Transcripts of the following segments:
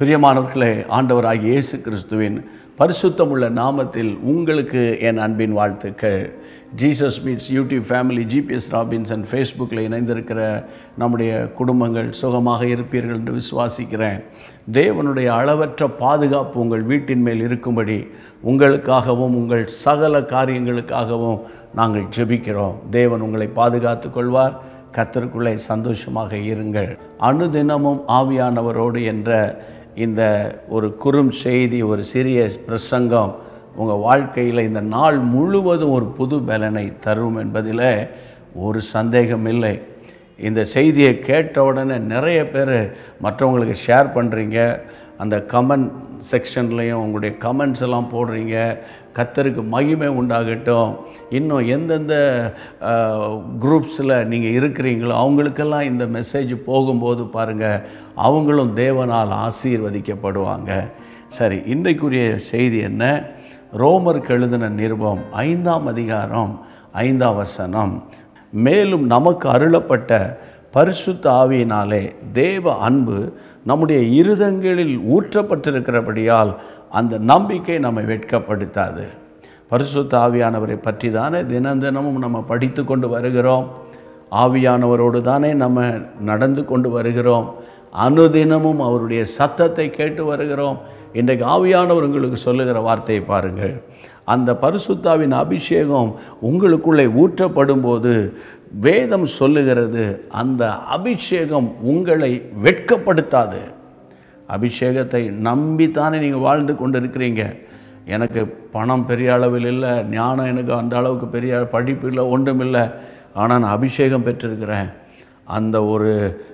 பிரியமானவர்களே ஆண்டவராகிய இயேசு கிறிஸ்துவின் பரிசுத்தமுள்ள நாமத்தில் உங்களுக்கு என் அன்பின் வாழ்த்துக்கள் Jesus meets YouTube family GPS Robinson ஃபேஸ்புக்கில் இணைந்திருக்கிற நம்முடைய குடும்பங்கள் சுகமாக இருப்பீர்கள் என்று விசுவாசிக்கிறேன் தேவனுடைய அளவற்ற பாதுகாப்பு உங்கள் வீட்டின் மேல் இருக்கும்படி உங்களுக்காகவும் உங்கள் சகல காரியங்களுக்காகவும் நாங்கள் ஜெபிக்கிறோம் தேவன் உங்களை பாதுகாத்து கொள்வார் கத்தருக்குள்ளே சந்தோஷமாக இருங்கள் அனுதினமும் ஆவியானவரோடு என்ற இந்த ஒரு குறும் செய்தி ஒரு சிறிய பிரசங்கம் உங்கள் வாழ்க்கையில் இந்த நாள் முழுவதும் ஒரு புது பலனை தரும் என்பதில் ஒரு சந்தேகம் இல்லை இந்த செய்தியை கேட்ட உடனே நிறைய பேர் மற்றவங்களுக்கு ஷேர் பண்ணுறீங்க அந்த கமெண்ட் செக்ஷன்லேயும் உங்களுடைய கமெண்ட்ஸ் எல்லாம் போடுறீங்க கத்தருக்கு மகிமை உண்டாகட்டும் இன்னும் எந்தெந்த குரூப்ஸில் நீங்கள் இருக்கிறீங்களோ அவங்களுக்கெல்லாம் இந்த மெசேஜ் போகும்போது பாருங்கள் அவங்களும் தேவனால் ஆசீர்வதிக்கப்படுவாங்க சரி இன்றைக்குரிய செய்தி என்ன ரோமருக்கு எழுதின நிருபம் ஐந்தாம் அதிகாரம் ஐந்தாம் வசனம் மேலும் நமக்கு அருளப்பட்ட பரிசுத்த ஆவியினாலே தேவ அன்பு நம்முடைய இருதங்களில் ஊற்றப்பட்டிருக்கிறபடியால் அந்த நம்பிக்கை நம்மை வெட்கப்படுத்தாது பரிசுத்த ஆவியானவரை பற்றி தானே தினம் தினமும் நம்ம படித்து கொண்டு வருகிறோம் ஆவியானவரோடு தானே நம்ம நடந்து கொண்டு வருகிறோம் அனுதினமும் அவருடைய சத்தத்தை கேட்டு வருகிறோம் இன்றைக்கு ஆவியானவர் உங்களுக்கு சொல்லுகிற வார்த்தையை பாருங்கள் அந்த பரிசுத்தாவின் அபிஷேகம் உங்களுக்குள்ளே ஊற்றப்படும் போது வேதம் சொல்லுகிறது அந்த அபிஷேகம் உங்களை வெட்கப்படுத்தாது அபிஷேகத்தை நம்பித்தானே நீங்கள் வாழ்ந்து கொண்டு இருக்கிறீங்க எனக்கு பணம் பெரிய அளவில் இல்லை ஞானம் எனக்கு அந்த அளவுக்கு பெரிய படிப்பு இல்லை ஒன்றும் இல்லை ஆனால் நான் அபிஷேகம் பெற்றிருக்கிறேன் அந்த ஒரு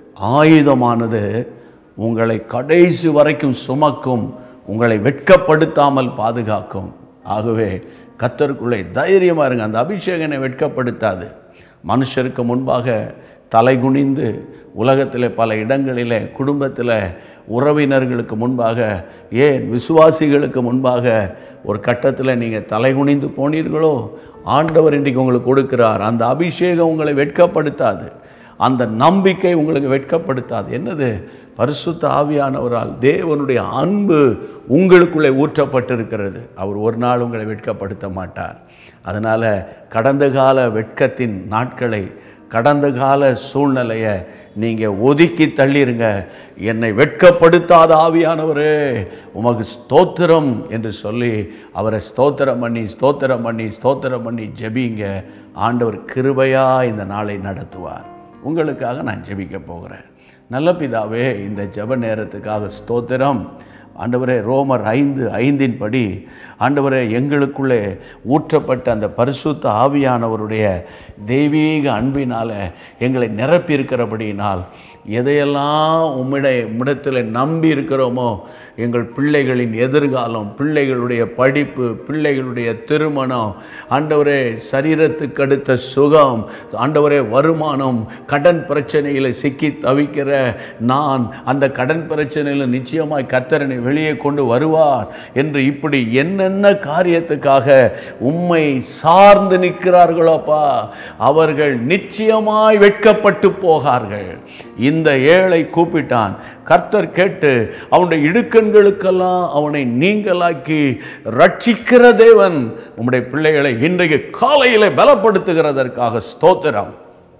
ஆயுதமானது உங்களை கடைசி வரைக்கும் சுமக்கும் உங்களை வெட்கப்படுத்தாமல் பாதுகாக்கும் ஆகவே கத்தருக்குள்ளே தைரியமாக இருங்க அந்த அபிஷேகம் என்னை வெட்கப்படுத்தாது மனுஷருக்கு முன்பாக தலைகுனிந்து உலகத்தில் பல இடங்களில் குடும்பத்தில் உறவினர்களுக்கு முன்பாக ஏன் விசுவாசிகளுக்கு முன்பாக ஒரு கட்டத்தில் நீங்கள் தலைகுனிந்து போனீர்களோ ஆண்டவர் இன்றைக்கு உங்களுக்கு கொடுக்கிறார் அந்த அபிஷேகம் உங்களை வெட்கப்படுத்தாது அந்த நம்பிக்கை உங்களுக்கு வெட்கப்படுத்தாது என்னது பரிசுத்த ஆவியானவரால் தேவனுடைய அன்பு உங்களுக்குள்ளே ஊற்றப்பட்டிருக்கிறது அவர் ஒரு நாள் உங்களை வெட்கப்படுத்த மாட்டார் அதனால் கடந்த கால வெட்கத்தின் நாட்களை கடந்த கால சூழ்நிலையை நீங்கள் ஒதுக்கி தள்ளிருங்க என்னை வெட்கப்படுத்தாத ஆவியானவரே உமக்கு ஸ்தோத்திரம் என்று சொல்லி அவரை ஸ்தோத்திரம் பண்ணி ஸ்தோத்திரம் பண்ணி ஸ்தோத்திரம் பண்ணி ஜெபிங்க ஆண்டவர் கிருபையாக இந்த நாளை நடத்துவார் உங்களுக்காக நான் ஜெபிக்க போகிறேன் நல்ல பிதாவே இந்த ஜெப நேரத்துக்காக ஸ்தோத்திரம் ஆண்டவரே ரோமர் ஐந்து ஐந்தின் படி ஆண்டவரே எங்களுக்குள்ளே ஊற்றப்பட்ட அந்த பரிசுத்த ஆவியானவருடைய தெய்வீக அன்பினால் எங்களை நிரப்பியிருக்கிறபடியினால் எதையெல்லாம் உம்மிட உம்மிடத்தில் நம்பி இருக்கிறோமோ எங்கள் பிள்ளைகளின் எதிர்காலம் பிள்ளைகளுடைய படிப்பு பிள்ளைகளுடைய திருமணம் ஆண்டவரே சரீரத்துக்கு அடுத்த சுகம் ஆண்டவரே வருமானம் கடன் பிரச்சனையில் சிக்கி தவிக்கிற நான் அந்த கடன் பிரச்சனையில் நிச்சயமாய் கத்தரனை வெளியே கொண்டு வருவார் என்று இப்படி என்னென்ன காரியத்துக்காக உம்மை சார்ந்து நிற்கிறார்களோப்பா அவர்கள் நிச்சயமாய் வெட்கப்பட்டு போகார்கள் இந்த ஏழை கூப்பிட்டான் கர்த்தர் கேட்டு அவனுடைய இடுக்கண்களுக்கெல்லாம் அவனை நீங்களாக்கி ரட்சிக்கிற தேவன் உம்முடைய பிள்ளைகளை இன்றைக்கு காலையில் பலப்படுத்துகிறதற்காக ஸ்தோத்திரம்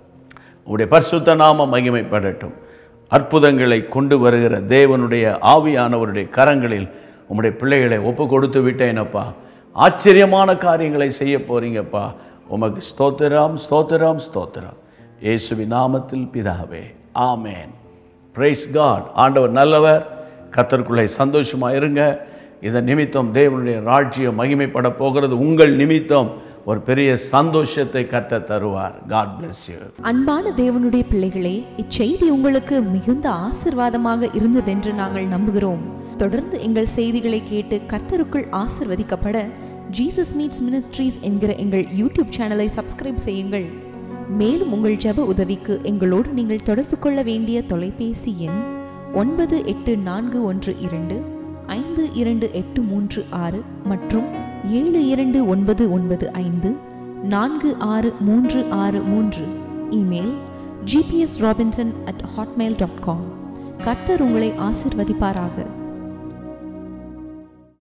உடைய பரிசுத்த நாம மகிமைப்படட்டும் அற்புதங்களை கொண்டு வருகிற தேவனுடைய ஆவியானவருடைய கரங்களில் உம்முடைய பிள்ளைகளை ஒப்பு கொடுத்து விட்டேனப்பா ஆச்சரியமான காரியங்களை செய்ய போறீங்கப்பா உமக்கு ஸ்தோத்திரம் ஸ்தோத்திரம் ஸ்தோத்திரம் இயேசுவி நாமத்தில் பிதாவே ஆமேன் பிரைஸ் காட் ஆண்டவர் நல்லவர் கத்தருக்குள்ளே சந்தோஷமாக இருங்க இதன் நிமித்தம் தேவனுடைய ராஜ்யம் மகிமைப்பட போகிறது உங்கள் நிமித்தம் ஒரு பெரிய சந்தோஷத்தை கத்த தருவார் காட் bless you அன்பான தேவனுடைய பிள்ளைகளே இச்செய்தி உங்களுக்கு மிகுந்த ஆசிர்வாதமாக இருந்ததென்று நாங்கள் நம்புகிறோம் தொடர்ந்து எங்கள் செய்திகளை கேட்டு கர்த்தருக்குள் ஆசிர்வதிக்கப்பட ஜீசஸ் மீட்ஸ் மினிஸ்ட்ரீஸ் என்கிற எங்கள் யூடியூப் சேனலை சப்ஸ்கிரைப் செய்யுங்கள் மேலும் உங்கள் ஜெப உதவிக்கு எங்களோடு நீங்கள் தொடர்பு கொள்ள வேண்டிய தொலைபேசி எண் ஒன்பது எட்டு நான்கு ஒன்று இரண்டு ஐந்து இரண்டு எட்டு மூன்று ஆறு மற்றும் ஏழு இரண்டு ஒன்பது ஒன்பது ஐந்து நான்கு ஆறு மூன்று ஆறு மூன்று email GPS Robinson at Hotmail dot com கர்த்தர் உங்களை ஆசிர்வதிப்பாராக